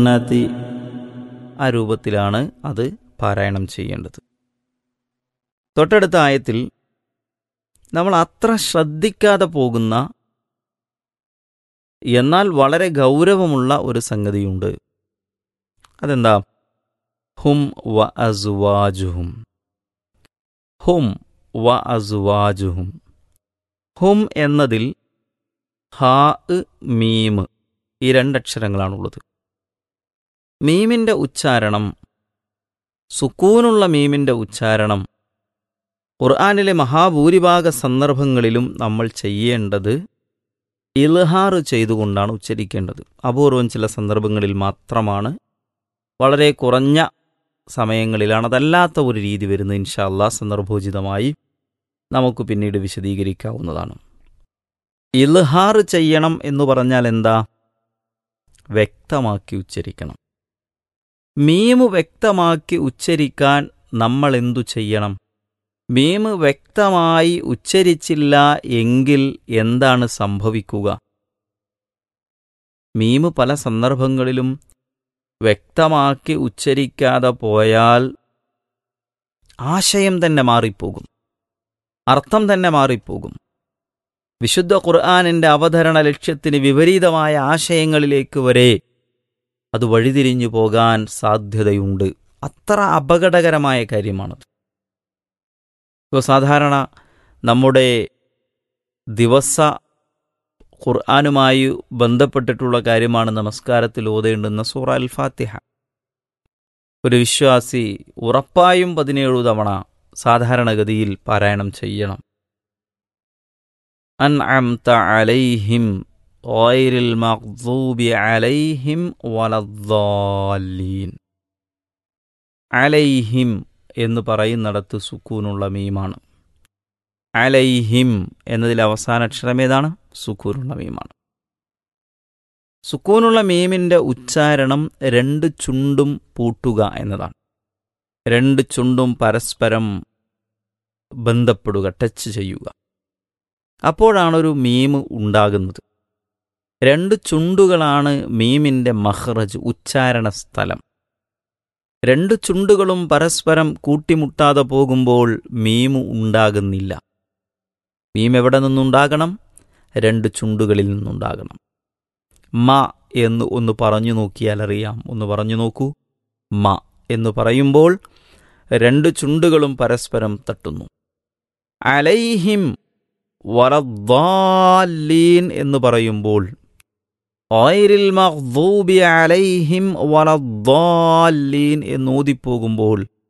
ജന്നതി ആ രൂപത്തിലാണ് അത് പാരായണം ചെയ്യേണ്ടത് തൊട്ടടുത്ത ആയത്തിൽ നമ്മൾ അത്ര ശ്രദ്ധിക്കാതെ പോകുന്ന എന്നാൽ വളരെ ഗൗരവമുള്ള ഒരു സംഗതിയുണ്ട് അതെന്താ ഹും വ അസുവാജുഹും ഹും വ അസുവാജുഹും ഹും എന്നതിൽ ഹാ മീം ഈ രണ്ടക്ഷരങ്ങളാണുള്ളത് മീമിൻ്റെ ഉച്ചാരണം സുക്കൂനുള്ള മീമിൻ്റെ ഉച്ചാരണം ഖുർആാനിലെ മഹാഭൂരിഭാഗ സന്ദർഭങ്ങളിലും നമ്മൾ ചെയ്യേണ്ടത് ഇൽഹാർ ചെയ്തുകൊണ്ടാണ് ഉച്ചരിക്കേണ്ടത് അപൂർവം ചില സന്ദർഭങ്ങളിൽ മാത്രമാണ് വളരെ കുറഞ്ഞ സമയങ്ങളിലാണ് അതല്ലാത്ത ഒരു രീതി വരുന്നത് ഇൻഷാല്ലാ സന്ദർഭോചിതമായി നമുക്ക് പിന്നീട് വിശദീകരിക്കാവുന്നതാണ് ഇൽഹാർ ചെയ്യണം എന്ന് പറഞ്ഞാൽ എന്താ വ്യക്തമാക്കി ഉച്ചരിക്കണം മീമ് വ്യക്തമാക്കി ഉച്ചരിക്കാൻ നമ്മൾ എന്തു ചെയ്യണം മീമ് വ്യക്തമായി ഉച്ചരിച്ചില്ല എങ്കിൽ എന്താണ് സംഭവിക്കുക മീമ് പല സന്ദർഭങ്ങളിലും വ്യക്തമാക്കി ഉച്ചരിക്കാതെ പോയാൽ ആശയം തന്നെ മാറിപ്പോകും അർത്ഥം തന്നെ മാറിപ്പോകും വിശുദ്ധ ഖുർആാനിൻ്റെ അവതരണ ലക്ഷ്യത്തിന് വിപരീതമായ ആശയങ്ങളിലേക്ക് വരെ അത് വഴിതിരിഞ്ഞു പോകാൻ സാധ്യതയുണ്ട് അത്ര അപകടകരമായ കാര്യമാണത് ഇപ്പോൾ സാധാരണ നമ്മുടെ ദിവസ ഖുർആാനുമായി ബന്ധപ്പെട്ടിട്ടുള്ള കാര്യമാണ് നമസ്കാരത്തിൽ ഓതേണ്ടുന്ന സൂറ അൽ ഫാത്തിഹ ഒരു വിശ്വാസി ഉറപ്പായും പതിനേഴു തവണ സാധാരണഗതിയിൽ പാരായണം ചെയ്യണം അൻ അംത അലൈഹിം ഗൈറിൽ മഖ്ദൂബി അലൈഹിം വലദ്ദാലീൻ അലൈഹിം എന്ന് പറയുന്നിടത്ത് സുക്കൂനുള്ള മീമാണ് അലൈഹിം എന്നതിൽ അവസാന അക്ഷരം ഏതാണ് സുക്കൂനുള്ള മീമാണ് സുക്കൂനുള്ള മീമിൻ്റെ ഉച്ചാരണം രണ്ട് ചുണ്ടും പൂട്ടുക എന്നതാണ് രണ്ട് ചുണ്ടും പരസ്പരം ബന്ധപ്പെടുക ടച്ച് ചെയ്യുക അപ്പോഴാണൊരു മീം ഉണ്ടാകുന്നത് രണ്ട് ചുണ്ടുകളാണ് മീമിൻ്റെ മഹ്റജ് ഉച്ചാരണ സ്ഥലം രണ്ട് ചുണ്ടുകളും പരസ്പരം കൂട്ടിമുട്ടാതെ പോകുമ്പോൾ മീമ് ഉണ്ടാകുന്നില്ല മീം എവിടെ നിന്നുണ്ടാകണം രണ്ട് ചുണ്ടുകളിൽ നിന്നുണ്ടാകണം മ എന്ന് ഒന്ന് പറഞ്ഞു നോക്കിയാൽ അറിയാം ഒന്ന് പറഞ്ഞു നോക്കൂ മ എന്ന് പറയുമ്പോൾ രണ്ട് ചുണ്ടുകളും പരസ്പരം തട്ടുന്നു അലൈഹിം വലദ്ദാലീൻ എന്ന് പറയുമ്പോൾ ഓയിരിൽ മഖ്ദൂബി അലൈഹിം വലദ്ദാലീൻ എന്നോതിപ്പോകുമ്പോൾ